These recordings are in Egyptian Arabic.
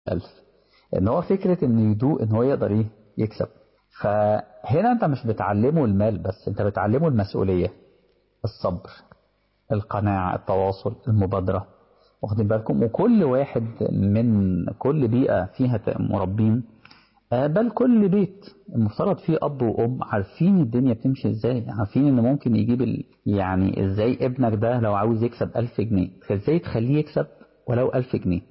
ألف إن هو فكرة إنه يدوق إن هو يقدر إيه يكسب فهنا أنت مش بتعلمه المال بس أنت بتعلمه المسؤولية الصبر القناعة التواصل المبادرة واخدين بالكم وكل واحد من كل بيئة فيها مربين بل كل بيت المفترض فيه أب وأم عارفين الدنيا بتمشي إزاي عارفين إن ممكن يجيب ال... يعني إزاي ابنك ده لو عاوز يكسب ألف جنيه إزاي تخليه يكسب ولو ألف جنيه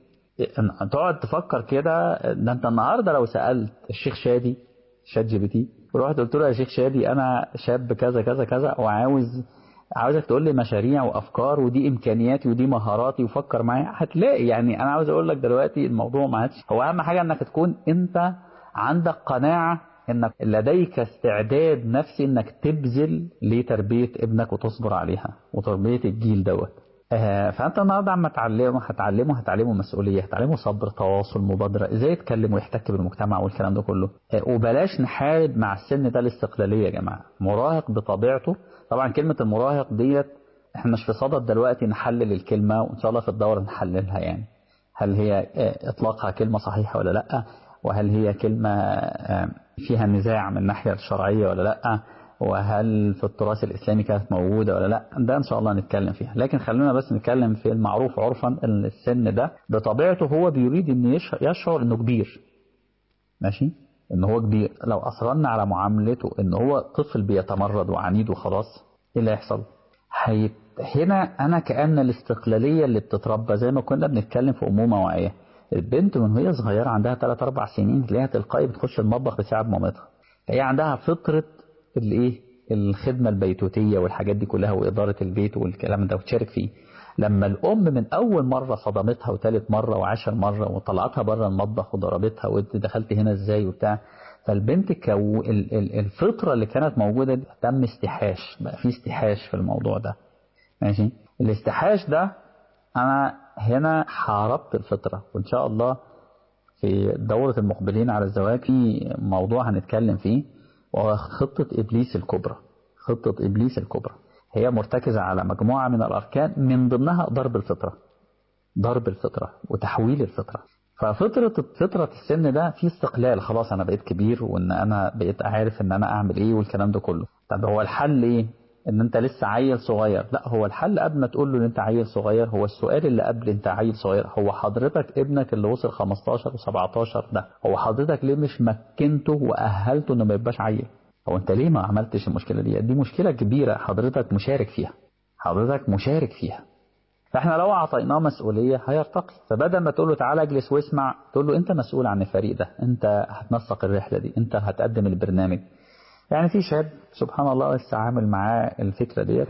تقعد تفكر كده ده أنت النهاردة لو سألت الشيخ شادي شات جي بي تي ورحت قلت له يا شيخ شادي أنا شاب كذا كذا كذا وعاوز عاوزك تقول لي مشاريع وافكار ودي امكانياتي ودي مهاراتي وفكر معايا هتلاقي يعني انا عاوز اقول لك دلوقتي الموضوع ما عادش هو اهم حاجه انك تكون انت عندك قناعه انك لديك استعداد نفسي انك تبذل لتربيه ابنك وتصبر عليها وتربيه الجيل دوت آه فانت النهارده عم تعلمه هتعلمه هتعلمه مسؤوليه هتعلمه صبر تواصل مبادره ازاي يتكلم ويحتك بالمجتمع والكلام ده كله آه وبلاش نحارب مع السن ده الاستقلاليه يا جماعه مراهق بطبيعته طبعا كلمة المراهق ديت احنا مش في صدد دلوقتي نحلل الكلمة وان شاء الله في الدورة نحللها يعني هل هي اطلاقها كلمة صحيحة ولا لا وهل هي كلمة فيها نزاع من الناحية الشرعية ولا لا وهل في التراث الإسلامي كانت موجودة ولا لا ده إن شاء الله نتكلم فيها لكن خلونا بس نتكلم في المعروف عرفا ان السن ده بطبيعته هو بيريد أن يشعر أنه كبير ماشي ان هو كبير لو اصرنا على معاملته ان هو طفل بيتمرد وعنيد وخلاص ايه اللي هيحصل هيت... هنا انا كأن الاستقلالية اللي بتتربى زي ما كنا بنتكلم في امومة واعية البنت من وهي صغيرة عندها 3 4 سنين تلاقيها تلقائي بتخش المطبخ بتساعد مامتها هي عندها فطرة الايه الخدمة البيتوتية والحاجات دي كلها وإدارة البيت والكلام ده وتشارك فيه لما الأم من أول مرة صدمتها وثالث مرة وعشر مرة وطلعتها بره المطبخ وضربتها وانت دخلت هنا ازاي وبتاع فالبنت كو الفطرة اللي كانت موجودة دي تم استحاش بقى في استحاش في الموضوع ده ماشي الاستحاش ده أنا هنا حاربت الفطرة وإن شاء الله في دورة المقبلين على الزواج في موضوع هنتكلم فيه وهو خطة إبليس الكبرى خطة إبليس الكبرى هي مرتكزة على مجموعة من الأركان من ضمنها ضرب الفطرة ضرب الفطرة وتحويل الفطرة ففطرة فطرة السن ده في استقلال خلاص أنا بقيت كبير وإن أنا بقيت عارف إن أنا أعمل إيه والكلام ده كله طب هو الحل إيه؟ إن أنت لسه عيل صغير لا هو الحل قبل ما تقول له إن أنت عيل صغير هو السؤال اللي قبل أنت عيل صغير هو حضرتك ابنك اللي وصل 15 و17 ده هو حضرتك ليه مش مكنته وأهلته إنه ما يبقاش عيل؟ هو انت ليه ما عملتش المشكلة دي دي مشكلة كبيرة حضرتك مشارك فيها حضرتك مشارك فيها فاحنا لو اعطيناه مسؤولية هيرتقي فبدل ما تقول له تعالى اجلس واسمع تقول له انت مسؤول عن الفريق ده انت هتنسق الرحلة دي انت هتقدم البرنامج يعني في شاب سبحان الله لسه عامل معاه الفكرة ديت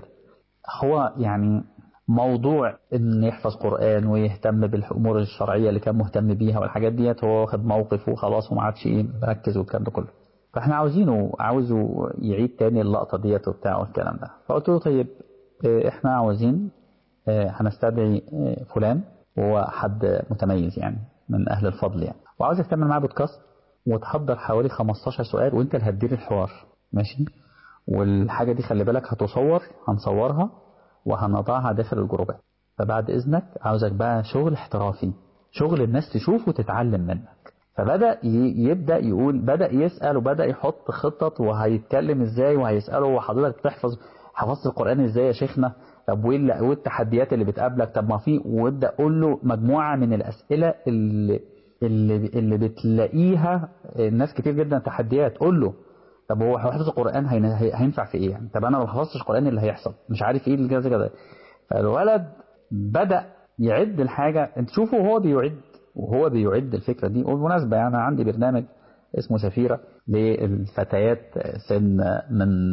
هو يعني موضوع ان يحفظ قرآن ويهتم بالامور الشرعية اللي كان مهتم بيها والحاجات ديت هو واخد موقف وخلاص وما عادش ايه مركز والكلام ده كله فاحنا عاوزينه عاوزه يعيد تاني اللقطة ديت وبتاع والكلام ده فقلت له طيب احنا عاوزين هنستدعي فلان وهو حد متميز يعني من اهل الفضل يعني وعاوزك تعمل معاه بودكاست وتحضر حوالي 15 سؤال وانت اللي هتدير الحوار ماشي والحاجة دي خلي بالك هتصور هنصورها وهنضعها داخل الجروبات فبعد اذنك عاوزك بقى شغل احترافي شغل الناس تشوف وتتعلم منك فبدأ يبدأ يقول بدأ يسأل وبدأ يحط خطط وهيتكلم ازاي وهيسأله وحضرتك بتحفظ حفظت القرآن ازاي يا شيخنا طب وايه التحديات اللي بتقابلك طب ما في وابدأ قول له مجموعة من الأسئلة اللي اللي اللي بتلاقيها الناس كتير جدا تحديات قول له طب هو حفظ القرآن هينفع في ايه يعني طب انا لو حفظتش القرآن اللي هيحصل مش عارف ايه اللي كذا كذا فالولد بدأ يعد الحاجة انت شوفوا هو بيعد وهو بيعد الفكرة دي وبالمناسبة يعني أنا عندي برنامج اسمه سفيرة للفتيات سن من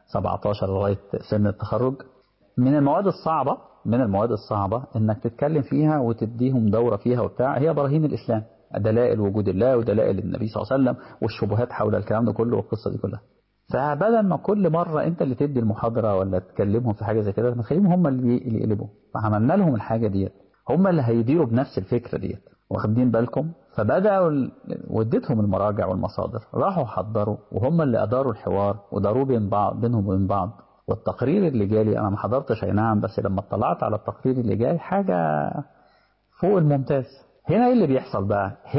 17 لغاية سن التخرج من المواد الصعبة من المواد الصعبة انك تتكلم فيها وتديهم دورة فيها وبتاع هي براهين الإسلام دلائل وجود الله ودلائل النبي صلى الله عليه وسلم والشبهات حول الكلام ده كله والقصة دي كلها فبدل ما كل مرة انت اللي تدي المحاضرة ولا تكلمهم في حاجة زي كده ما تخليهم هم اللي يقلبوا فعملنا لهم الحاجة ديت هم اللي هيديروا بنفس الفكرة ديت واخدين بالكم فبدأوا وديتهم المراجع والمصادر راحوا حضروا وهم اللي أداروا الحوار وداروه بين بعض بينهم وبين بعض والتقرير اللي جالي أنا ما حضرتش أي نعم بس لما اطلعت على التقرير اللي جاي حاجة فوق الممتاز هنا ايه اللي بيحصل بقى